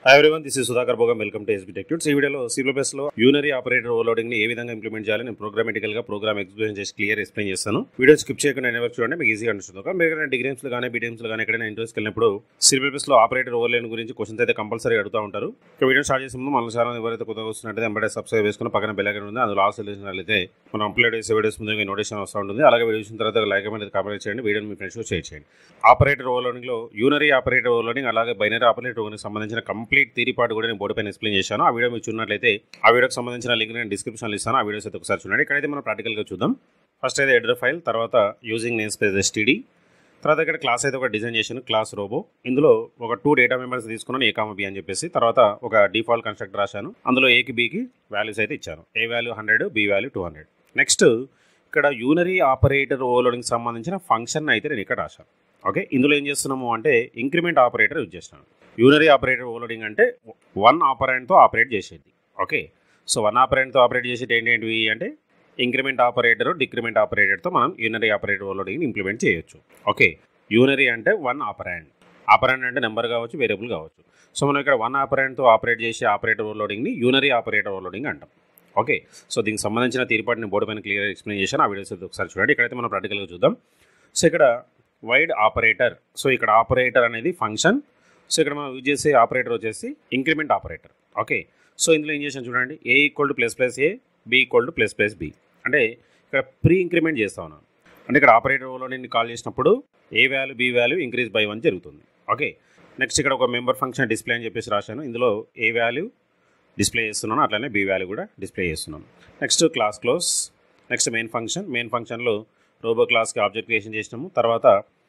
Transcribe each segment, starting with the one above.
hi everyone this is Sudhakar Bhogam welcome to SB టెక్యూట్స్ ఈ వీడియోలో syllabus లో యూనరీ ఆపరేటర్ ఓవర్లోడింగ్ ని ఏ విధంగా ఇంప్లిమెంట్ చేయాలి నేను ప్రోగ్రామటికల్ గా ప్రోగ్రామ్ ఎక్స్ప్లెయిన్ చేసి క్లియర్ ఎక్స్ప్లెయిన్ చేస్తాను వీడియో స్కిప్ చేయకుండా నేను చూడండి మీకు ఈజీగా అనిపిస్తుంది ఒక మీరు డిగ్రీమ్స్ లో కానీ బీడీఎమ్స్ లో కానీ ఎక్కడైనా ఇంట్రెస్ట్ వెళ్ళినప్పుడు సిలబస్ లో ఆపరేటర్ ఓవర్లేన్ గురించి క్వశ్చన్స్ అయితే కంపల్సరీ అడుగుతూ ఉంటారు ఇక వీడియో స్టార్ట్ చేసే ముందు మన ఛానల్ ఎవరైతే కొత్తగా వస్తున్నట్టు ఎంబడే సబ్స్క్రైబ్ చేసుకుని పక్కన బెల్ ఐకాన్ ఉంది అందులో ఆల్సో అయితే మనం అప్లోడ్ చేసే వీడియోస్ ముందు నోటిఫికేషన్ వస్తూ ఉంటుంది అలాగే వీడియో చూసిన తర్వాత లైక్ అనేది కామెంట్ చేయండి వీడియోని మీ ఫ్రెండ్స్ షేర్ చేయండి ఆపరేటర్ ఓవర్లోడింగ్ లో యూనరీ ఆపరేటర్ ఓవర్లోడింగ్ అలాగే బైనరీ ఆపరేటర్ ఓవర్లోడింగ్ సంబంధించిన కంప్లీట్ థీరీ పార్ట్ కూడా నేను బోర్డు పైన ఎక్స్ప్లెయిన్ చేశాను ఆ వీడియో మీరు చూసినట్లయితే ఆ వీడియోకి సంబంధించిన లింక్ నేను డిస్క్రిప్షన్లో ఇస్తాను ఆ వీడియోస్ అయితే ఒకసారి చూడండి ఇక్కడైతే మనం ప్రాక్టికల్గా చూద్దాం ఫస్ట్ అయితే ఎడర్ ఫైల్ తర్వాత యూజింగ్ నేమ్ స్పేస్ ఎస్టీడీ తర్వాత ఇక్కడ క్లాస్ అయితే ఒక డిజైన్ చేశాను క్లాస్ రోబో ఇందులో ఒక టూ డేటా మెంబర్స్ తీసుకున్నాను ఏ కామ బి అని చెప్పేసి తర్వాత ఒక డిఫాల్ట్ కన్స్ట్రక్ట్ రాశాను అందులో ఏకి బికి వాల్యూస్ అయితే ఇచ్చాను A value hundred B value two hundred next ఇక్కడ యూనరీ ఆపరేటర్ ఓవర్లోడింగ్ సంబంధించిన ఫంక్షన్ అయితే నేను ఇక్కడ రాశాను ఓకే ఇందులో ఏం చేస్తున్నాము అంటే ఇంక్రిమెంట్ ఆపరేటర్ యూజ్ చేస్తున్నాను యూనరీ ఆపరేటర్ ఓవర్లోడింగ్ అంటే వన్ ఆపరెంట్తో ఆపరేట్ చేసేది ఓకే సో వన్ ఆపరెంట్తో ఆపరేట్ చేసేది ఏంటేంటివి అంటే ఇంక్రిమెంట్ ఆపరేటర్ డిక్రిమెంట్ ఆపరేటర్తో మనం యూనరీ ఆపరేటర్ ఓవర్లోడింగ్ ఇంప్లిమెంట్ చేయొచ్చు ఓకే యూనరీ అంటే వన్ ఆపరెంట్ ఆపరెంట్ అంటే నెంబర్ కావచ్చు వేరియబుల్ కావచ్చు సో మనం ఇక్కడ వన్ ఆపరెంట్తో ఆపరేట్ చేసే ఆపరేటర్ ఓవర్లోడింగ్ని యూనరీ ఆపరేటర్ ఓవర్లోడింగ్ అంటాం ఓకే సో దీనికి సంబంధించిన తీరుపాటుని బోర్డు పైన క్లియర్ ఎక్స్ప్లెయిన్ చేశాను ఆ వీడియోస్ అయితే ఒకసారి చూడండి ఇక్కడైతే మనం ప్రాక్టికల్గా చూద్దాం సో ఇక్కడ వైడ్ ఆపరేటర్ సో ఇక్కడ ఆపరేటర్ అనేది ఫంక్షన్ సో ఇక్కడ మనం యూజ్ చేసే ఆపరేటర్ వచ్చేసి ఇంక్రిమెంట్ ఆపరేటర్ ఓకే సో ఇందులో ఏం చేసాను చూడండి A equal to plus plus A B equal to plus plus B అంటే ఇక్కడ ప్రీ ఇంక్రిమెంట్ చేస్తా ఉన్నాను అంటే ఇక్కడ ఆపరేటర్లో నేను కాల్ చేసినప్పుడు A value B value increase by one జరుగుతుంది ఓకే నెక్స్ట్ ఇక్కడ ఒక మెంబర్ ఫంక్షన్ డిస్ప్లే అని చెప్పేసి రాశాను ఇందులో ఏ వాల్యూ డిస్ప్లే చేస్తున్నాను అట్లనే బి వాల్యూ కూడా డిస్ప్లే చేస్తున్నాను next class close next main function main ఫంక్షన్లో రోబో క్లాస్కి ఆబ్జెక్ట్ క్రియేషన్ చేసినాము తర్వాత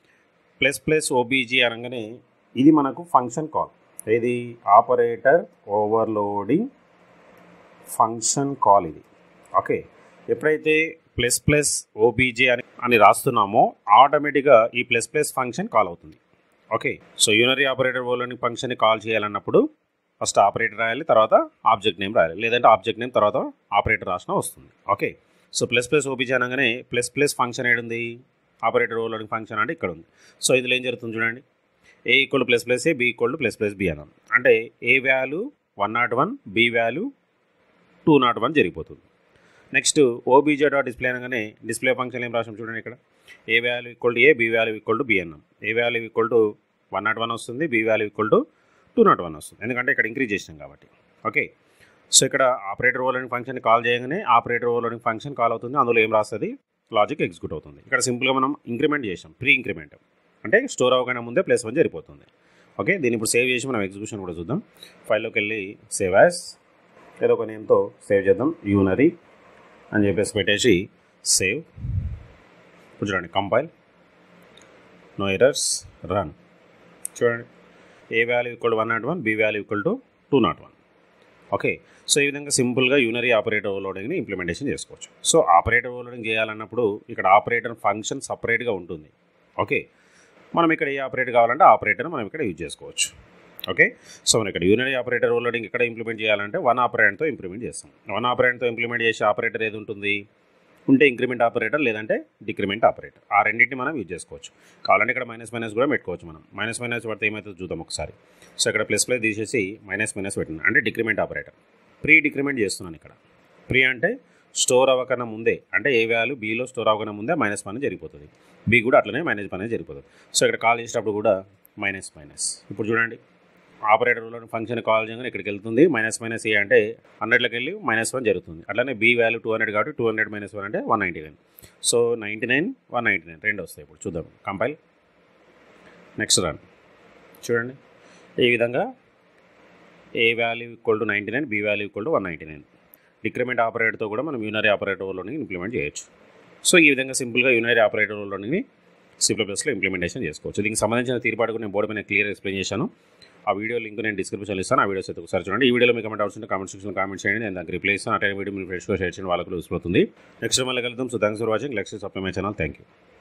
ప్లస్ ప్లస్ ఓబీజీ అనగానే ఇది మనకు ఫంక్షన్ కాల్ ఇది ఆపరేటర్ ఓవర్లోడింగ్ ఫంక్షన్ కాల్ ఇది ఓకే ఎప్పుడైతే ప్లస్ ప్లస్ ఓబీజే అని అని రాస్తున్నామో ఆటోమేటిక్గా ఈ ప్లస్ ప్లస్ ఫంక్షన్ కాల్ అవుతుంది okay so unary operator overloading ఫంక్షన్ని కాల్ చేయాలన్నప్పుడు ఫస్ట్ ఆపరేటర్ రాయాలి తర్వాత ఆబ్జెక్ట్ నేమ్ రాయాలి లేదంటే ఆబ్జెక్ట్ నేమ్ తర్వాత ఆపరేటర్ రాసిన వస్తుంది okay so plus plus OBJ అనగానే ప్లస్ ప్లస్ ఫంక్షన్ ఏడుంది ఆపరేటర్ ఓవర్లోడింగ్ ఫంక్షన్ అంటే ఇక్కడ ఉంది సో ఇందులో ఏం జరుగుతుంది చూడండి A equal plus plus A B equal plus plus B అన్నాం అంటే A value one nought one B value two nought one జరిగిపోతుంది నెక్స్ట్ ఓబీజే డాట్ డిస్ప్లే అనగానే డిస్ప్లే ఫంక్షన్ ఏం రాసాం చూడండి ఇక్కడ A value equal to A B value equal to B అన్నాం ఏ value equal to one nought one వస్తుంది B value equal to two nought one వస్తుంది ఎందుకంటే ఇక్కడ ఇంక్రీజ్ చేసినాం కాబట్టి ఓకే సో ఇక్కడ ఆపరేటర్ ఓవర్లోడింగ్ ఫంక్షన్ కాల్ చేయగానే ఆపరేటర్ ఓవర్లోడింగ్ ఫంక్షన్ కాల్ అవుతుంది అందులో ఏం రాస్తుంది లాజిక్ ఎగ్జిక్యూట్ అవుతుంది ఇక్కడ సింపుల్గా మనం ఇంక్రిమెంట్ చేసాం ప్రీ ఇంక్రిమెంట్ అంటే స్టోర్ అవ్వగానే ముందే ప్లస్ వన్ జరిపోతుంది ఓకే దీన్ని ఇప్పుడు సేవ్ చేసి మనం ఎగ్జిక్యూషన్ కూడా చూద్దాం ఫైల్లోకి వెళ్ళి సేవ్ యాస్ ఏదో ఒక నేమ్తో సేవ్ చేద్దాం యూనరీ అని చెప్పేసి పెట్టేసి సేవ్ ఇప్పుడు చూడండి కంపైల్ నో ఎరర్స్ రన్ చూడండి A value equal one nought one B value equal to two nought one okay so ఈ విధంగా సింపుల్గా యూనరీ ఆపరేటర్ ఓవర్లోడింగ్ని ఇంప్లిమెంటేషన్ చేసుకోవచ్చు సో ఆపరేటర్ ఓవర్లోడింగ్ చేయాలన్నప్పుడు ఇక్కడ ఆపరేటర్ ఫంక్షన్ సపరేట్గా ఉంటుంది ఓకే మనం ఇక్కడ ఏ ఆపరేటర్ కావాలంటే ఆపరేటర్ మనం ఇక్కడ యూజ్ చేసుకోవచ్చు ఓకే సో మనం ఇక్కడ యూనరీ ఆపరేటర్ ఓవర్లోడింగ్ ఇక్కడ ఇంప్లిమెంట్ చేయాలంటే వన్ ఆపరేటర్తో ఇంప్లిమెంట్ చేస్తాం వన్ ఆపరేటర్తో ఇంప్లిమెంట్ చేసే ఆపరేటర్ ఏది ఉంటుంది ఉంటే ఇంక్రిమెంట్ ఆపరేటర్ లేదంటే డిక్రిమెంట్ ఆపరేటర్ ఆ రెండింటిని మనం యూజ్ చేసుకోవచ్చు కావాలంటే ఇక్కడ మైనస్ మైనస్ కూడా పెట్టుకోవచ్చు మనం మైనస్ మైనస్ పడితే ఏమవుతుందో చూద్దాం ఒకసారి సో ఇక్కడ ప్లస్ ప్లస్ తీసేసి మైనస్ మైనస్ పెట్టిన అంటే డిక్రిమెంట్ ఆపరేటర్ ప్రీ డిక్రిమెంట్ చేస్తున్నాను ఇక్కడ ప్రీ అంటే స్టోర్ అవ్వకన్నా ముందే అంటే ఏ వాల్యూ బీలో స్టోర్ అవ్వకన్నా ముందే మైనస్ పని జరిగిపోతుంది బీ కూడా అట్లనే మైనస్ పని జరిగిపోతుంది సో ఇక్కడ కాల్ చేసేటప్పుడు కూడా మైనస్ మైనస్ ఇప్పుడు చూడండి ఆపరేటర్లో ఫంక్షన్ కాల్ చేయగానే ఇక్కడికి వెళ్తుంది మైనస్ మైనస్ ఏ అంటే హండ్రెడ్లోకి వెళ్ళి మైనస్ వన్ జరుగుతుంది అట్లనే బీ వాల్యూ టూ హండ్రెడ్ కాబట్టి టూ హండ్రెడ్ మైనస్ వన్ అంటే one ninety nine so ninety nine one ninety nine రెండు వస్తాయి ఇప్పుడు చూద్దాం కంపైల్ నెక్స్ట్ రన్ చూడండి ఈ విధంగా A value equal to ninety nine B value equal to one ninety nine decrement ఆపరేటర్తో కూడా మనం యూనరీ ఆపరేటర్లోని ఇంప్లిమెంట్ చేయొచ్చు సో ఈ విధంగా సింపుల్గా యూనరీ ఆపరేటర్లోని సిప్లో ప్లస్లో ఇంప్లిమెంటేషన్ చేసుకోవచ్చు దీనికి సంబంధించిన తీర్పాటు నేను బోర్డు మీద క్లియర్ ఎక్స్ప్లెయిన్ చేశాను ఆ వీడియో లింక్ నేను డిస్క్రిప్షన్లో ఇస్తాను ఆ వీడియోస్ అయితే ఒకసారి చూడండి ఈ వీడియోలో మీకు కమెంట్ డౌట్స్ ఉంటే కామెంట్ సెక్షన్లో కామెంట్ చేయండి నేను దానికి రిప్లై ఇస్తాను ఆ టైం వీడియో మీరు ఫ్రెష్గా షేర్ చేయండి వాళ్ళకు యూస్ అవుతుంది నెక్స్ట్ మళ్ళీ కలుద్దాం సో థ్యాంక్స్ ఫర్ వాచింగ్ లెక్స్ సప్లై మై ఛానల్ థ్యాంక్ యూ